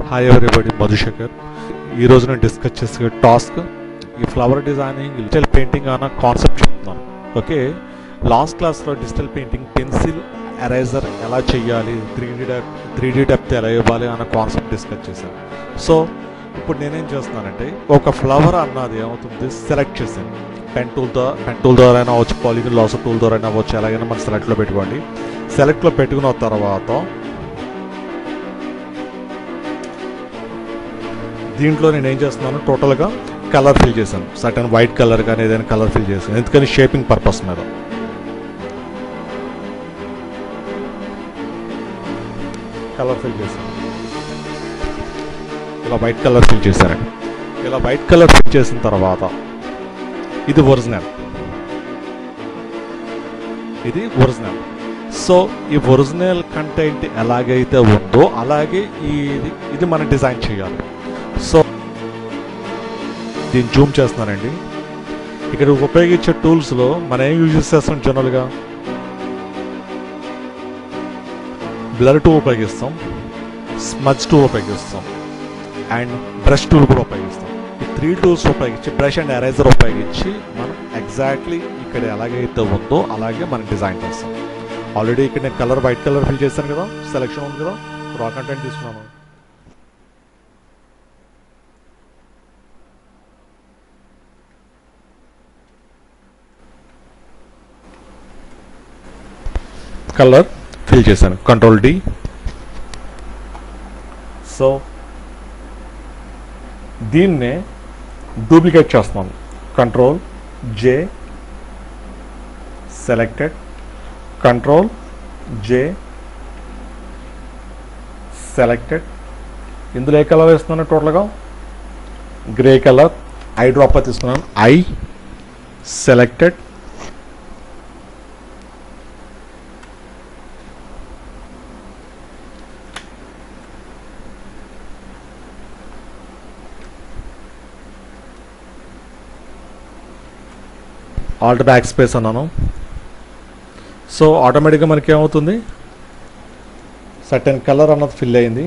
hi everybody Madhusekhar ఈ రోజు నేను డిస్కస్ చేసే టాస్క్ ఈ ఫ్లవర్ డిజైనింగ్ డిజిటల్ పెయింటింగ్ అన్న కాన్సెప్ట్ చెప్తున్నాను ఓకే లాస్ట్ క్లాస్లో డిజిటల్ పెయింటింగ్ పెన్సిల్ ఎరేజర్ ఎలా చేయాలి three D three D depth ఎలా ఇవ్వాలి అన్న కాన్సెప్ట్ డిస్కస్ చేశాను సో ఇప్పుడు నేనేం చేస్తున్నానంటే ఒక ఫ్లవర్ అన్నది ఏమవుతుంది సెలెక్ట్ చేశాను పెన్ టూల్తో పెన్ టూల్ ద్వారా అయినా అవ్వచ్చు పాలిగన్ లాస్ టూల్ ద్వారా అయినా అవ్వచ్చు ఎలాగైనా మనం సెలెక్ట్లో పెట్టుకోండి సెలెక్ట్లో పెట్టుకున్న తర్వాత దీంట్లో నేను ఏం చేస్తున్నాను టోటల్గా కలర్ ఫిల్ చేశాను సర్టన్ వైట్ కలర్ కానీ ఏదైనా కలర్ ఫిల్ చేశాను ఎందుకని షేపింగ్ పర్పస్ మీద కలర్ ఫిల్ చేశాను ఇలా వైట్ కలర్ ఫిల్ చేశారండి ఇలా వైట్ కలర్ ఫిల్ చేసిన తర్వాత ఇది ఒరిజినల్ ఇది ఒరిజినల్ సో ఈ ఒరిజినల్ కంటెంట్ ఎలాగైతే ఉందో అలాగే ఈ ఇది ఇది మనం డిజైన్ చేయాలి సో దీన్ని జూమ్ చేస్తున్నానండి ఇక్కడ ఉపయోగించే టూల్స్లో మనం ఏం యూజ్ చేస్తాం జనరల్గా బ్లర్ టూల్ ఉపయోగిస్తాం స్మజ్ టూల్ ఉపయోగిస్తాం అండ్ బ్రష్ టూల్ కూడా ఉపయోగిస్తాం ఈ త్రీ టూల్స్ ఉపయోగించి బ్రష్ అండ్ ఎరేజర్ ఉపయోగించి మనం ఎగ్జాక్ట్లీ ఇక్కడ ఎలాగైతే ఉందో అలాగే మనం డిజైన్ చేస్తాం ఆల్రెడీ ఇక్కడ నేను కలర్ వైట్ కలర్ ఫిల్ చేశాను కదా సెలెక్షన్ ఉంది కదా రా కంటెంట్ తీసుకున్నాను కలర్ ఫిల్ చేశాను కంట్రోల్ డి సో దీన్నే డూప్లికేట్ చేస్తున్నాను control J selected control J selected ఇందులో ఏ కలర్ వేస్తున్నాను టోటల్గా గ్రే కలర్ ఐ డ్రాప్ తీసుకున్నాను I selected alt backspace అన్నాను సో ఆటోమేటిక్గా మనకి ఏమవుతుంది సర్టెన్ కలర్ అన్నది ఫిల్ అయింది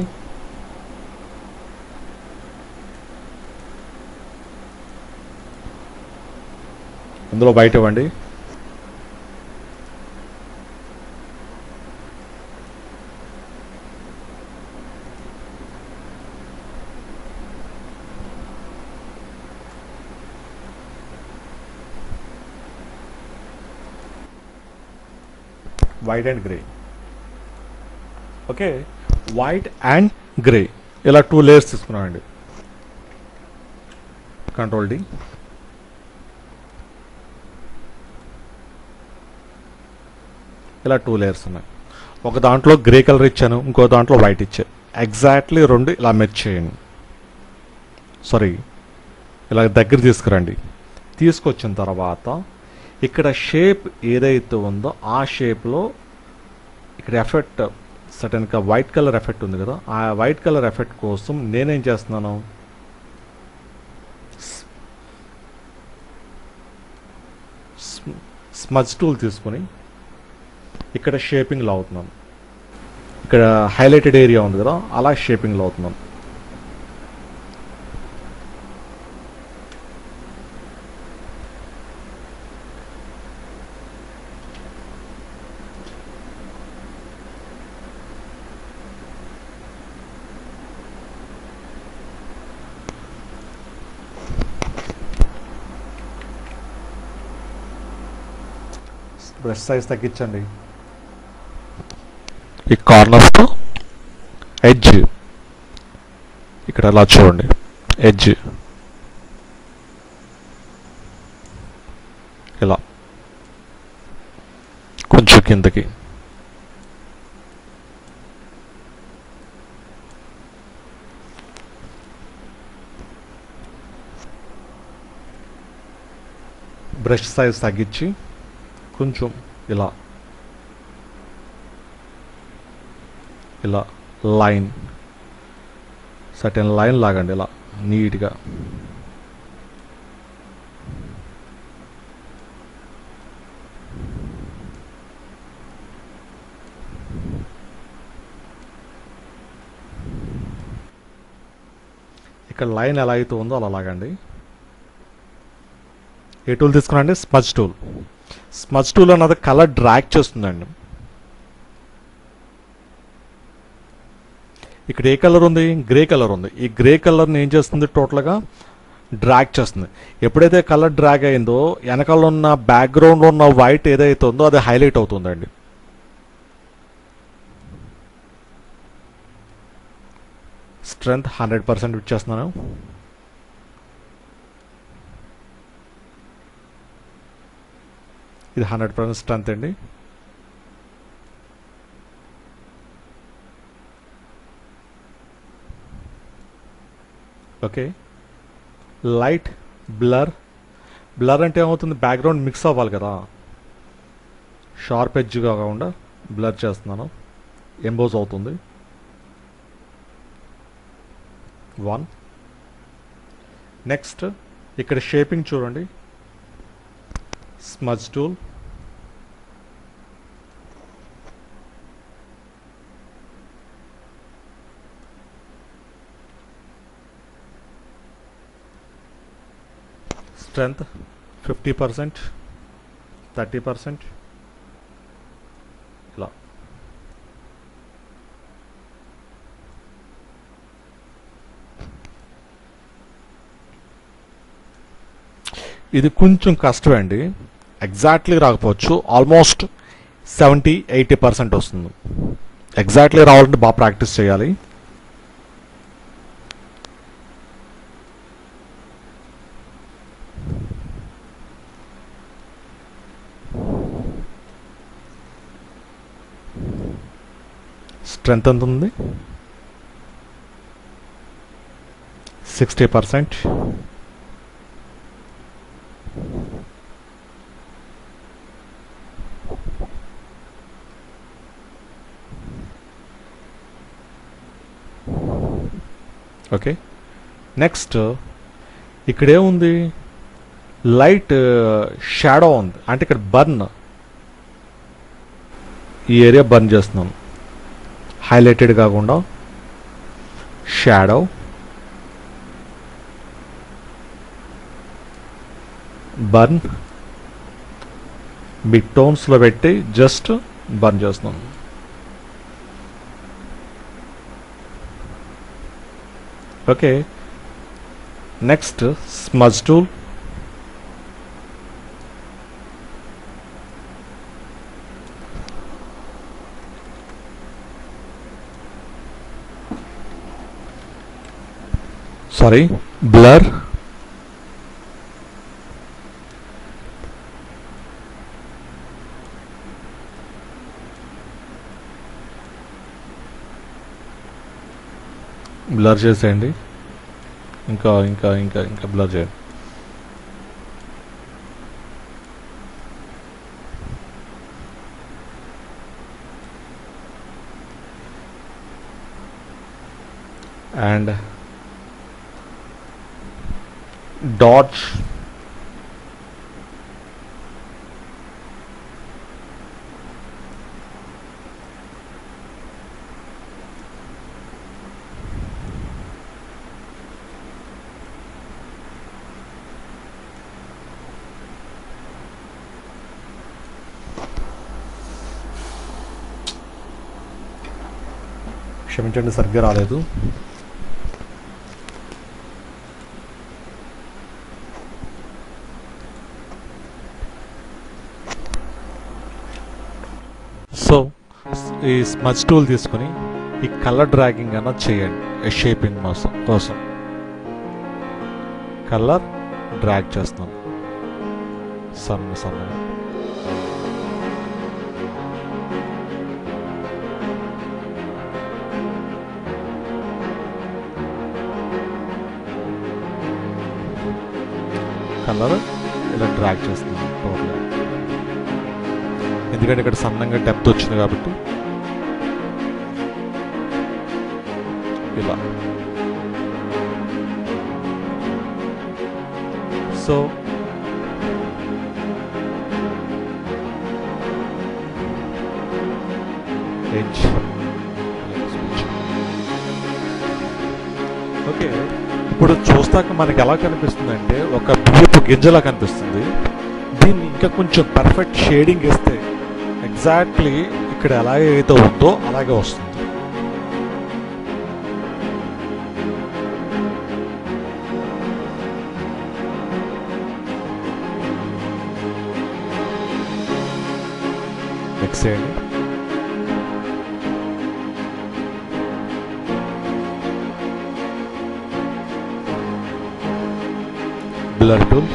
ఇందులో బయట ఇవ్వండి white and grey okay white and grey ఇలా టూ లేయర్స్ తీసుకున్నామండి కంట్రోల్ డి ఇలా టూ లేయర్స్ ఉన్నాయి ఒక దాంట్లో గ్రే కలర్ ఇచ్చాను ఇంకో దాంట్లో వైట్ ఇచ్చాను ఎగ్జాక్ట్లీ రెండు ఇలా మెచ్ చేయండి సారీ ఇలా దగ్గర తీసుకురండి తీసుకొచ్చిన తర్వాత ఇక్కడ షేప్ ఏదైతే ఉందో ఆ షేప్లో ఇక్కడ ఎఫెక్ట్ సటన్గా వైట్ కలర్ ఎఫెక్ట్ ఉంది కదా ఆ వైట్ కలర్ ఎఫెక్ట్ కోసం నేనేం చేస్తున్నాను స్మజ్ టూల్ తీసుకొని ఇక్కడ షేపింగ్లో అవుతున్నాను ఇక్కడ హైలైటెడ్ ఏరియా ఉంది కదా అలా షేపింగ్లో అవుతున్నాను బ్రష్ సైజ్ తగ్గించండి ఈ కార్నర్స్తో ఎడ్జ్ ఇక్కడ అలా చూడండి ఎడ్జ్ ఇలా కొంచెం కిందకి బ్రష్ సైజ్ తగ్గించి కొంచెం ఇలా ఇలా లైన్ సర్టెన్ లైన్ లాగండి ఇలా నీట్గా ఇక్కడ లైన్ ఎలా అయితే ఉందో అలా లాగండి ఏ టూల్ తీసుకున్నాండి స్మజ్ టూల్ స్మజ్ టూల్ అన్నది కలర్ డ్రాగ్ చేస్తుందండి ఇక్కడ ఏ కలర్ ఉంది గ్రే కలర్ ఉంది ఈ గ్రే కలర్ని ఏం చేస్తుంది టోటల్గా డ్రాగ్ చేస్తుంది ఎప్పుడైతే కలర్ డ్రాగ్ అయిందో వెనకాల ఉన్న బ్యాక్గ్రౌండ్లో ఉన్న వైట్ ఏదైతే ఉందో అది హైలైట్ అవుతుందండి స్ట్రెంగ్త్ హండ్రెడ్ పర్సెంట్ ఇచ్చేస్తున్నాను ఇది హండ్రెడ్ పర్సెంట్ స్ట్రెంత్ అండి ఓకే లైట్ బ్లర్ బ్లర్ అంటే ఏమవుతుంది బ్యాక్గ్రౌండ్ మిక్స్ అవ్వాలి కదా షార్ప్ ఎడ్జ్గా కాకుండా బ్లర్ చేస్తున్నాను ఎంబోజ్ అవుతుంది వన్ నెక్స్ట్ ఇక్కడ షేపింగ్ చూడండి smudge tool strength fifty percent thirty percent ఇలా ఇది కొంచెం కష్టమే అండి ఎగ్జాక్ట్లీ రాకపోవచ్చు ఆల్మోస్ట్ సెవెంటీ ఎయిటీ పర్సెంట్ వస్తుంది ఎగ్జాక్ట్లీ రావాలంటే బాగా ప్రాక్టీస్ చేయాలి స్ట్రెంత్ ఎంత ఉంది సిక్స్టీ పర్సెంట్ ఓకే నెక్స్ట్ ఇక్కడేముంది లైట్ షాడో ఉంది అంటే ఇక్కడ బర్న్ ఈ ఏరియా బర్న్ చేస్తున్నాను హైలైటెడ్ కాకుండా షాడో బర్న్ మిడ్ టోన్స్లో పెట్టి జస్ట్ బర్న్ చేస్తున్నాను okay next smudge tool sorry blur blur చేసేయండి ఇంకా ఇంకా ఇంకా ఇంకా బ్లర్ చేయండి అండ్ డాట్స్ క్షమించండి సరిగ్గా రాలేదు సో ఈ స్మచ్ టూల్ తీసుకొని ఈ కలర్ డ్రాగింగ్ అన్నది చేయండి షేపింగ్ కోసం కోసం కలర్ డ్రాగ్ చేస్తున్నాను సన్న సన్నగా కలర్ ఇలా డ్రాగ్ చేస్తున్నాను టోటల్ ఎందుకంటే ఇక్కడ సన్నంగా డెప్త్ వచ్చింది కాబట్టి ఇలా సో ఎడ్జ్ ఓకే ఇప్పుడు చూస్తాక మనకి ఎలా కనిపిస్తుంది అంటే ఒక బియ్యపు గింజలా కనిపిస్తుంది దీన్ని ఇంకా కొంచెం పర్ఫెక్ట్ షేడింగ్ ఇస్తే ఎగ్జాక్ట్లీ ఇక్కడ ఎలాగైతే ఉందో అలాగే వస్తుంది నెక్స్ట్ చేయండి బ్లర్ టూల్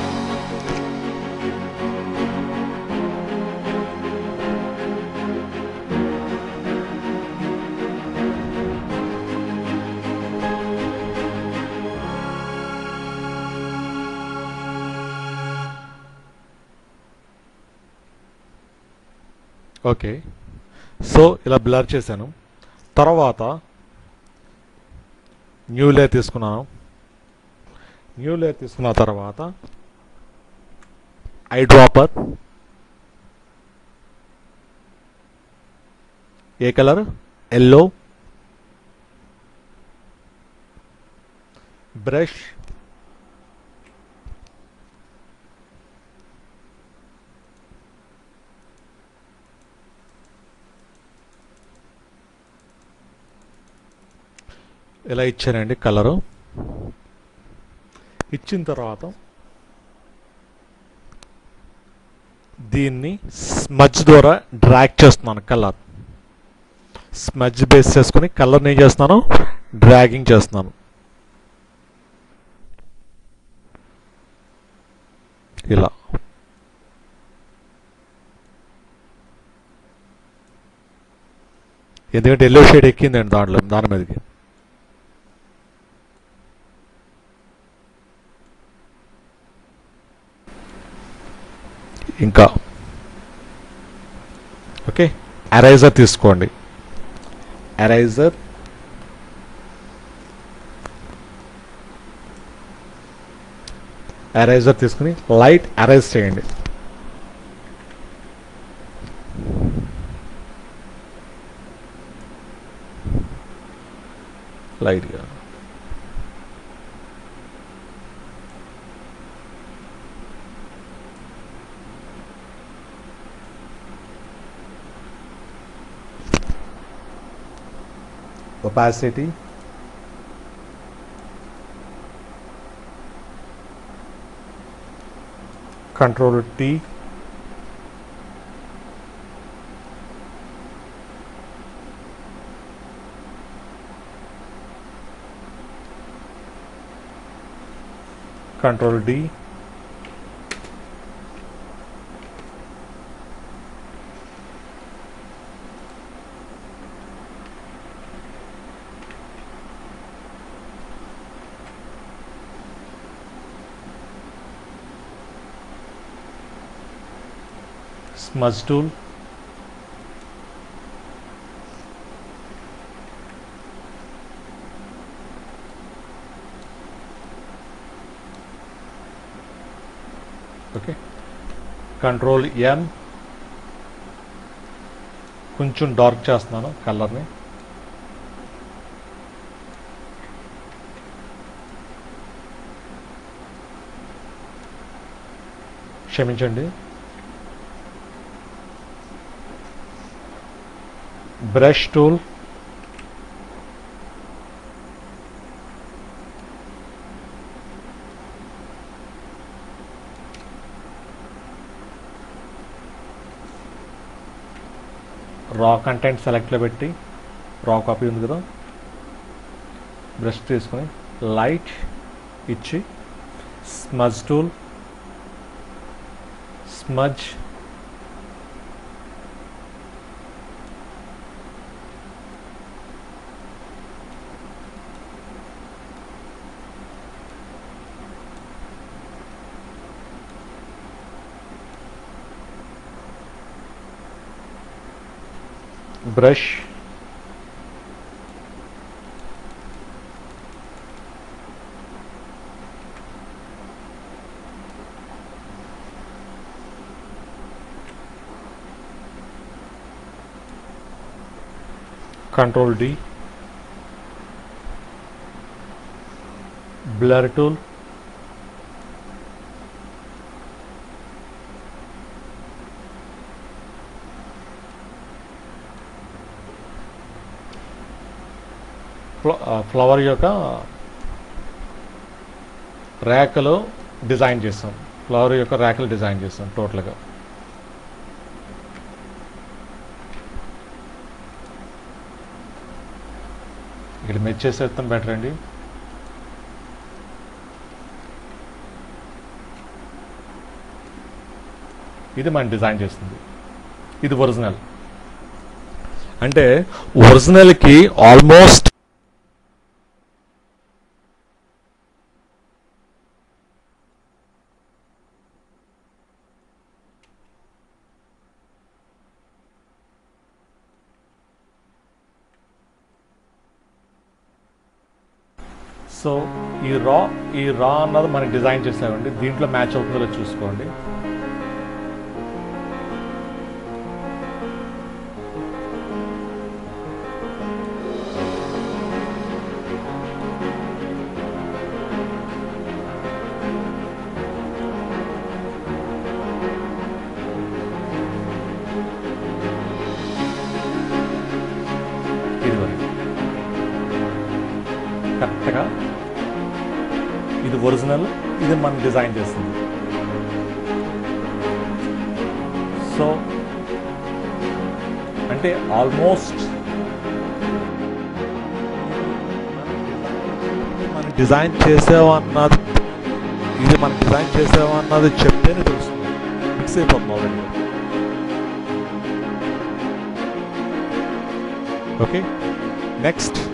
ఓకే సో ఇలా బ్లర్ చేశాను తర్వాత న్యూ లేయర్ తీసుకున్నాను న్యూ లేయర్ తీసుకున్న తర్వాత ఐ డ్రాపర్ ఏ కలర్ ఎల్లో బ్రష్ ఇలా ఇచ్చానండి కలరు ఇచ్చిన తర్వాత దీన్ని స్మజ్ ద్వారా డ్రాగ్ చేస్తున్నాను కలర్ స్మజ్ బేస్ చేసుకుని కలర్ని ఏం చేస్తున్నాను డ్రాగింగ్ చేస్తున్నాను ఇలా ఎందుకంటే ఎల్లో షేడ్ ఎక్కిందండి దాంట్లో దాని మీదకి ఇంకా ఓకే ఎరైజర్ తీసుకోండి ఎరైజర్ ఎరైజర్ తీసుకుని లైట్ ఎరైజ్ చేయండి లైట్గా opacity control T control D smudge tool okay control N కొంచెం డార్క్ చేస్తున్నాను కలర్ని క్షమించండి బ్రష్ టూల్ రా కంటెంట్ సెలెక్ట్లో పెట్టి రా కాపీ ఉంది కదా బ్రష్ తీసుకొని లైట్ ఇచ్చి smudge tool smudge brush control D blur tool flower యొక్క ర్యాకలు డిజైన్ చేస్తాం ఫ్లవర్ యొక్క ర్యాకలు డిజైన్ చేస్తాం టోటల్గా ఇక్కడ మెచ్ చేసేస్తాం బెటర్ అండి ఇది మనం డిజైన్ చేస్తుంది ఇది ఒరిజినల్ అంటే ఒరిజినల్కి ఆల్మోస్ట్ సో ఈ రా ఈ రా అన్నది మనం డిజైన్ చేసామండి దీంట్లో మ్యాచ్ అవుతుందో లేదో చూసుకోండి ఇది వరకు కరెక్ట్గా ఇది ఒరిజినల్ ఇది మనం డిజైన్ చేస్తుంది సో అంటే ఆల్మోస్ట్ మనం డిజైన్ చేసామన్నది ఇది మనం డిజైన్ చేసామన్నది చెప్తేనే తెలుస్తుంది ఫిక్స్ అయిపోతుంది ఆల్రెడీ ఓకే నెక్స్ట్